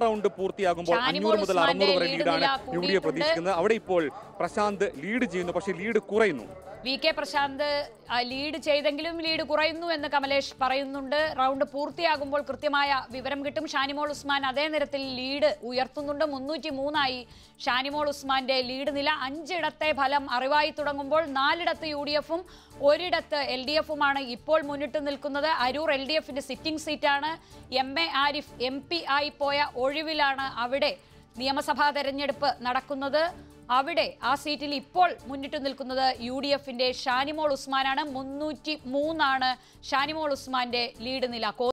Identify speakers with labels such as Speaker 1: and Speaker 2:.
Speaker 1: Round പൂർത്തിയാകുമ്പോൾ
Speaker 2: ഷാനിമോൾ
Speaker 1: അഞ്ഞൂറ് മുതൽ
Speaker 2: ഉസ്മാന്റെ
Speaker 1: അറുന്നൂറ് വരെ
Speaker 2: ലീഡ്
Speaker 1: ലീഡാണ്
Speaker 2: നില
Speaker 1: യു ഡി എഫ്
Speaker 2: കൂടിയിട്ടുണ്ട്.
Speaker 1: പ്രതീക്ഷിക്കുന്നത് അവിടെ ഇപ്പോൾ പ്രശാന്ത് ലീഡ് ചെയ്യുന്നു പക്ഷേ ലീഡ് കുറയുന്നു
Speaker 2: വി കെ പ്രശാന്ത് ആ, ലീഡ് ചെയ്തെങ്കിലും ലീഡ് കുറയുന്നു എന്ന് കമലേഷ് പറയുന്നുണ്ട് റൗണ്ട് പൂർത്തിയാകുമ്പോൾ കൃത്യമായ വിവരം കിട്ടും ഷാനിമോൾ ഉസ്മാൻ അതേ നിരത്തിൽ ലീഡ് ഉയർത്തുന്നുണ്ട് മുന്നൂറ്റി മൂന്നായി ഷാനിമോൾ ഉസ്മാന്റെ ലീഡ് നില അഞ്ചിടത്തെ ഫലം അറിവായി തുടങ്ങുമ്പോൾ നാലിടത്ത് യു ഡി എഫും ഒരിടത്ത് എൽ ഡി എഫുമാണ് ഇപ്പോൾ മുന്നിട്ട് നിൽക്കുന്നത് അരൂർ എൽ ഡി എഫിന്റെ സിറ്റിംഗ് സീറ്റാണ് M A Arif M P ആയി പോയ ഒഴിവിലാണ് അവിടെ നിയമസഭാ തെരഞ്ഞെടുപ്പ് നടക്കുന്നത് അവിടെ ആ സീറ്റിൽ ഇപ്പോൾ മുന്നിട്ട് നിൽക്കുന്നത് യു ഡി എഫിന്റെ ഷാനിമോൾ ഉസ്മാനാണ് മുന്നൂറ്റി മൂന്നാണ് ഷാനിമോൾ ഉസ്മാന്റെ ലീഡ് നില